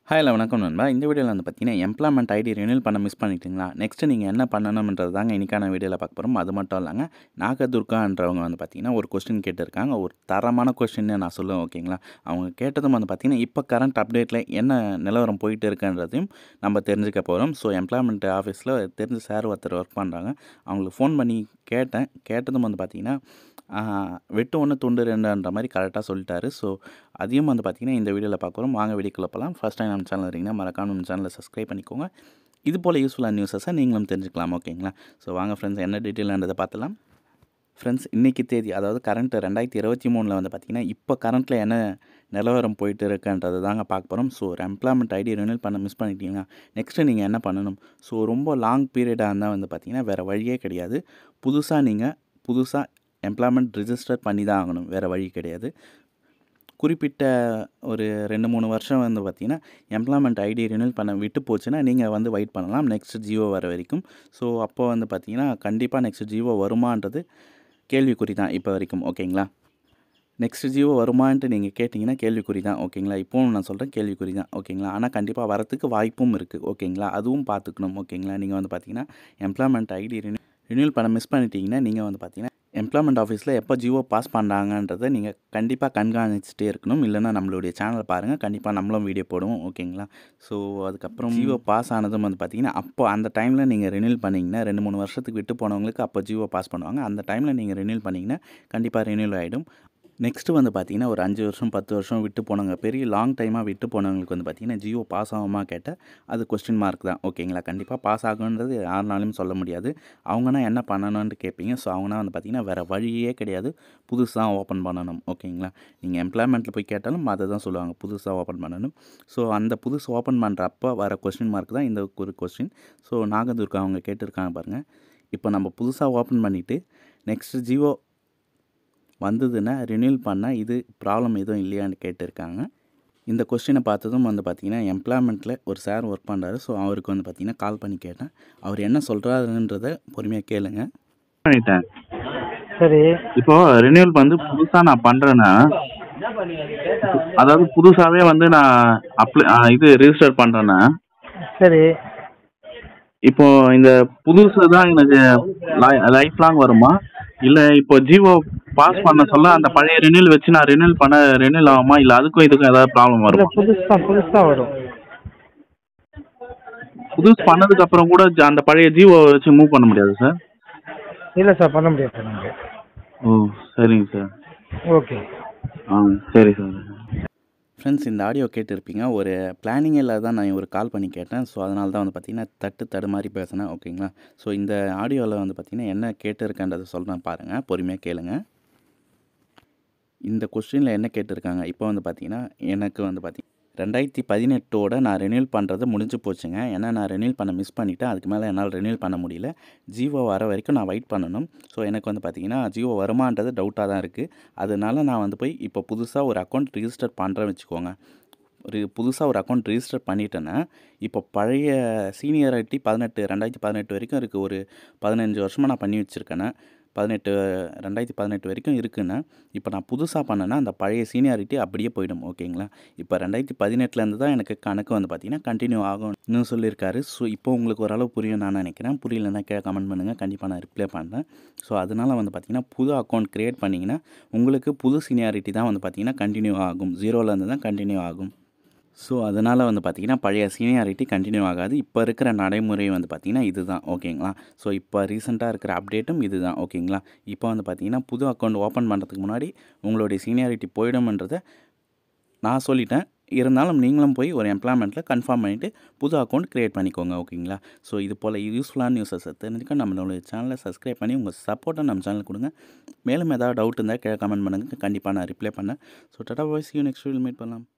hi இல்லை வணக்கம் நண்பா இந்த வீடியோவில் வந்து பார்த்தீங்கன்னா எம்ப்ளாய்மெண்ட் ஐடி ரினியூல் பண்ண மிஸ் பண்ணிட்டீங்களா நெக்ஸ்ட்டு நீங்கள் என்ன பண்ணணுன்றது தாங்க இன்றைக்கான வீடியோவில் பார்க்க போகிறோம் அது மட்டும் இல்லைங்க நாகதுர்கான்றவங்க வந்து பார்த்தீங்கன்னா ஒரு கொஸ்டின் கேட்டிருக்காங்க ஒரு தரமான கொஸ்டின் நான் சொல்லுவேன் ஓகேங்களா அவங்க கேட்டதும் வந்து பார்த்தீங்கன்னா இப்போ கரண்ட் அப்டேட்டில் என்ன நிலவரம் போயிட்டு இருக்குன்றதையும் நம்ம தெரிஞ்சுக்க போகிறோம் ஸோ எம்ப்ளாய்மெண்ட் ஆஃபீஸில் தெரிஞ்ச சார் ஒருத்தர் ஒர்க் பண்ணுறாங்க அவங்களுக்கு ஃபோன் பண்ணி கேட்டேன் கேட்டதும் வந்து பார்த்தீங்கன்னா வெட்டு ஒன்று துண்டு ரெண்டுன்ற மாதிரி கரெக்டாக சொல்லிட்டாரு ஸோ அதையும் வந்து பார்த்தீங்கன்னா இந்த வீடியோவில் பார்க்குறோம் வாங்க வீடியோக்குள்ள போகலாம் ஃபஸ்ட் டைம் நம்ம சேனல் இருக்கீங்கன்னா மறக்காம நம்ம சேனலை சப்ஸ்கிரைப் பண்ணிக்கோங்க இது போல் யூஸ்ஃபுல்லான நியூஸஸை நீங்களும் தெரிஞ்சுக்கலாம் ஓகேங்களா ஸோ வாங்க ஃப்ரெண்ட்ஸ் என்ன டீட்டெயில்ன்றதை பார்த்துலாம் ஃப்ரெண்ட்ஸ் இன்றைக்கி தேதி அதாவது கரண்ட்டு ரெண்டாயிரத்தி இருபத்தி மூணில் வந்து பார்த்திங்கன்னா இப்போ கரண்ட்டில் என்ன நிலவரம் போயிட்டு இருக்குன்றது தாங்க பார்க்க போகிறோம் ஸோ ஒரு எம்ப்ளாய்மெண்ட் ஐடி ரினியூல் பண்ண மிஸ் பண்ணிட்டீங்கன்னா நெக்ஸ்ட்டு நீங்கள் என்ன பண்ணணும் ஸோ ரொம்ப லாங் பீரியடாக இருந்தால் வந்து பார்த்திங்கன்னா வேறு வழியே கிடையாது புதுசாக நீங்கள் புதுசாக எம்ப்ளாய்மெண்ட் ரிஜிஸ்டர் பண்ணி தான் ஆகணும் வேறு வழி கிடையாது குறிப்பிட்ட ஒரு ரெண்டு மூணு வருஷம் வந்து பார்த்திங்கன்னா எம்ப்ளாய்மெண்ட் ஐடி ரினியூல் பண்ண விட்டு போச்சுன்னா நீங்கள் வந்து வெயிட் பண்ணலாம் நெக்ஸ்ட் ஜியோ வர வரைக்கும் ஸோ அப்போ வந்து பார்த்திங்கன்னா கண்டிப்பாக நெக்ஸ்ட் ஜியோ வருமான்றது கேள்விக்குறி தான் இப்போ வரைக்கும் ஓகேங்களா நெக்ஸ்ட் ஜியோ வருமான்ட்டு நீங்கள் கேட்டிங்கன்னா கேள்விக்குறி தான் ஓகேங்களா இப்போவும் நான் சொல்கிறேன் கேள்விக்குறி தான் ஓகேங்களா ஆனால் கண்டிப்பாக வரத்துக்கு வாய்ப்பும் இருக்குது ஓகேங்களா அதுவும் பார்த்துக்கணும் ஓகேங்களா நீங்கள் வந்து பார்த்தீங்கன்னா எம்ப்ளாய்மெண்ட் ஐடி ரினியூ ரினியூல் பண்ண மிஸ் பண்ணிட்டீங்கன்னா நீங்கள் வந்து பார்த்தீங்கன்னா எம்ப்ளாய்மெண்ட் ஆஃபீஸில் எப்போ ஜியோ பாஸ் பண்ணுறாங்கன்றதை நீங்கள் கண்டிப்பாக கண்காணிச்சிட்டே இருக்கணும் இல்லைனா நம்மளுடைய சேனலை பாருங்கள் கண்டிப்பாக நம்மளும் வீடியோ போடுவோம் ஓகேங்களா ஸோ அதுக்கப்புறம் ஜியோ பாஸ் ஆனதும் வந்து பார்த்திங்கன்னா அப்போ அந்த டைமில் நீங்கள் ரினியூல் பண்ணிங்கன்னா ரெண்டு மூணு வருஷத்துக்கு விட்டு போனவங்களுக்கு அப்போ ஜியோ பாஸ் பண்ணுவாங்க அந்த டைமில் நீங்கள் ரினியூல் பண்ணிங்கன்னா கண்டிப்பாக ரினியூல் ஆகிடும் நெக்ஸ்ட்டு வந்து பார்த்திங்கன்னா ஒரு அஞ்சு வருஷம் பத்து வருஷம் விட்டு போனவங்க பெரிய லாங் டைமாக விட்டு போனவங்களுக்கு வந்து பார்த்திங்கன்னா ஜியோ பாஸ் ஆகுமா கேட்டால் அது கொஸ்டின் மார்க் தான் ஓகேங்களா கண்டிப்பாக பாஸ் ஆகுன்றது யாருனாலும் சொல்ல முடியாது அவங்கன்னா என்ன பண்ணணும்னு கேட்பீங்க ஸோ அவங்கன்னா வந்து பார்த்திங்கன்னா வேறு வழியே கிடையாது புதுசாக ஓப்பன் பண்ணணும் ஓகேங்களா நீங்கள் எம்ப்ளாய்மெண்ட்டில் போய் கேட்டாலும் அதை தான் சொல்லுவாங்க புதுசாக ஓப்பன் பண்ணணும் ஸோ அந்த புதுசு ஓப்பன் பண்ணுறப்போ வர கொஸ்டின் மார்க் தான் இந்த ஒரு கொஸ்டின் ஸோ நாகதுர்கா அவங்க கேட்டிருக்காங்க பாருங்கள் இப்போ நம்ம புதுசாக ஓப்பன் பண்ணிவிட்டு நெக்ஸ்ட் ஜியோ வந்ததுன்னா ரினியூல் பண்ணால் இது ப்ராப்ளம் எதுவும் இல்லையான்னு கேட்டிருக்காங்க இந்த கொஸ்டினை பார்த்ததும் வந்து பார்த்திங்கன்னா எம்ப்ளாய்மெண்ட்டில் ஒரு சார் ஒர்க் பண்ணுறாரு ஸோ அவருக்கு வந்து பார்த்திங்கன்னா கால் பண்ணி கேட்டேன் அவர் என்ன சொல்கிறாருன்றத பொறுமையாக கேளுங்க பண்ணிட்டேன் சரி இப்போ ரினியூல் வந்து புதுசா நான் பண்றேன்னா அதாவது புதுசாவே வந்து நான் அப்ளை இது ரெஜிஸ்டர் பண்றேன்னா சரி இப்போ இந்த புதுசு தான் எனக்கு லைஃப் லாங் வருமா இல்ல இப்போ ஜியோ பாஸ் பண்ண சொல்ல அந்த பழைய ரினியூல் வச்சு நான் ரினியூல் பண்ண ரினியூல் ஆகுமா இல்ல அதுக்கும் இதுக்கும் ஏதாவது ப்ராப்ளம் இல்லை வருமா புதுசு தான் புதுசு தான் வரும் புதுசு பண்ணதுக்கு அப்புறம் கூட ஜ- அந்த பழைய ஜியோ வச்சு மூவ் பண்ண முடியாது சார் இல்லை சார் பண்ண முடியாது சார் நமக்கு ஓ சரிங்க சார் ஓகே ஆ சரி சார் ஃப்ரெண்ட்ஸ் இந்த ஆடியோ கேட்டிருப்பீங்க ஒரு பிளானிங் இல்லாத தான் நான் ஒரு கால் பண்ணி கேட்டேன் ஸோ அதனால தான் வந்து பார்த்திங்கன்னா தட்டு தடு மாதிரி பேசினேன் ஓகேங்களா ஸோ இந்த ஆடியோவில் வந்து பார்த்திங்கன்னா என்ன கேட்டிருக்கேன்றதை சொல்கிறேன் பாருங்கள் பொறுமையாக கேளுங்க இந்த கொஸ்டினில் என்ன கேட்டிருக்காங்க இப்போ வந்து பார்த்திங்கன்னா எனக்கு வந்து பார்த்திங்கன்னா ரெண்டாயிரத்தி பதினெட்டோட நான் ரெனியூல் பண்ணுறது முடிஞ்சு போச்சுங்க ஏன்னா நான் ரெனியூல் பண்ண மிஸ் பண்ணிவிட்டேன் அதுக்கு மேலே என்னால் ரெனியூல் பண்ண முடியல ஜியோ வர வரைக்கும் நான் வெயிட் பண்ணணும் ஸோ எனக்கு வந்து பார்த்திங்கன்னா ஜியோ வருமான்றது டவுட்டாக தான் இருக்குது அதனால நான் வந்து போய் இப்போ புதுசாக ஒரு அக்கௌண்ட் ரிஜிஸ்டர் பண்ணுறேன்னு வச்சுக்கோங்க ஒரு புதுசாக ஒரு அக்கௌண்ட் ரிஜிஸ்டர் பண்ணிட்டேன்னா இப்போ பழைய சீனியரிட்டி பதினெட்டு ரெண்டாயிரத்தி பதினெட்டு வரைக்கும் இருக்குது ஒரு பதினஞ்சு வருஷமாக நான் பண்ணி வச்சுருக்கேன்னா பதினெட்டு ரெண்டாயிரத்தி பதினெட்டு வரைக்கும் இருக்குன்னா இப்போ நான் புதுசாக பண்ணேன்னா அந்த பழைய சீனியாரிட்டி அப்படியே போயிடும் ஓகேங்களா இப்போ ரெண்டாயிரத்தி பதினெட்டுலேருந்து தான் எனக்கு கணக்கு வந்து பார்த்திங்கன்னா கண்டினியூ ஆகும் இன்னும் சொல்லியிருக்காரு ஸோ இப்போ உங்களுக்கு ஓரளவு புரியும் நான் நினைக்கிறேன் புரியலன்னா கீழே கமெண்ட் பண்ணுங்கள் கண்டிப்பாக நான் ரிப்ளை பண்ணுறேன் ஸோ அதனால் வந்து பார்த்திங்கன்னா புது அக்கௌண்ட் க்ரியேட் பண்ணிங்கன்னா உங்களுக்கு புது சீனியாரிட்டி தான் வந்து பார்த்திங்கன்னா கண்டினியூ ஆகும் ஜீரோலேருந்து தான் கண்டினியூ ஆகும் ஸோ அதனால் வந்து பார்த்திங்கன்னா பழைய சீனியாரிட்டி கண்டினியூ ஆகாது இப்போ இருக்கிற நடைமுறை வந்து பார்த்திங்கன்னா இதுதான் ஓகேங்களா ஸோ இப்போ ரீசெண்டாக இருக்கிற அப்டேட்டும் இதுதான் ஓகேங்களா இப்போ வந்து பார்த்திங்கன்னா புது அக்கௌண்ட் ஓப்பன் பண்ணுறதுக்கு முன்னாடி உங்களுடைய சீனியாரிட்டி போயிடும்ன்றதை நான் சொல்லிட்டேன் இருந்தாலும் நீங்களும் போய் ஒரு எம்ப்ளாய்மெண்ட்டில் கன்ஃபார்ம் பண்ணிவிட்டு புது அக்கௌண்ட் க்ரியேட் பண்ணிக்கோங்க ஓகேங்களா ஸோ இது போல் யூஸ்ஃபுல்லான நியூஸஸை தெரிஞ்சுக்க நம்மளுடைய சேனலை சப்ஸ்கிரைப் பண்ணி உங்கள் சப்போர்ட்டை நம்ம சேனலுக்கு கொடுங்க மேலும் ஏதாவது டவுட் இருந்தால் கீழே கமெண்ட் பண்ணுங்கள் கண்டிப்பாக நான் ரிப்ளை பண்ணேன் ஸோ டாடா வாய்ஸ் யூ நெக்ஸ்ட் வீல் மீட் பண்ணலாம்